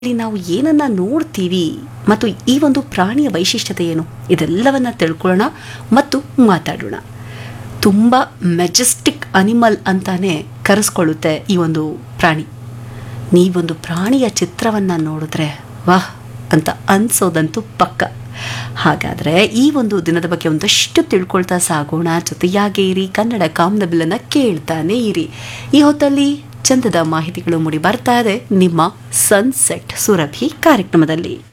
ಇಲ್ಲಿ ನಾವು ಏನನ್ನ ನೋಡ್ತೀವಿ ಮತ್ತು ಈ ಒಂದು ಪ್ರಾಣಿಯ ವೈಶಿಷ್ಟ್ಯತೆ ಏನು ಇದೆಲ್ಲವನ್ನ ತಿಳ್ಕೊಳ್ಳೋಣ ಮತ್ತು ಮಾತಾಡೋಣ ತುಂಬ ಮೆಜೆಸ್ಟಿಕ್ ಅನಿಮಲ್ ಅಂತಾನೆ ಕರೆಸ್ಕೊಳ್ಳುತ್ತೆ ಈ ಒಂದು ಪ್ರಾಣಿ ನೀವೊಂದು ಪ್ರಾಣಿಯ ಚಿತ್ರವನ್ನು ನೋಡಿದ್ರೆ ವಾಹ್ ಅಂತ ಅನ್ಸೋದಂತೂ ಪಕ್ಕ ಹಾಗಾದರೆ ಈ ಒಂದು ದಿನದ ಬಗ್ಗೆ ಒಂದಷ್ಟು ತಿಳ್ಕೊಳ್ತಾ ಸಾಗೋಣ ಜೊತೆಯಾಗೇ ಇರಿ ಕನ್ನಡ ಕಾಮನಬಿಲ್ಲನ್ನು ಕೇಳ್ತಾನೆ ಇರಿ ಈ ಹೊತ್ತಲ್ಲಿ ಚಂದದ ಮಾಹಿತಿಗಳು ಮೂಡಿ ಬರ್ತಾ ಇದೆ ನಿಮ್ಮ ಸನ್ಸೆಟ್ ಸುರಭಿ ಕಾರ್ಯಕ್ರಮದಲ್ಲಿ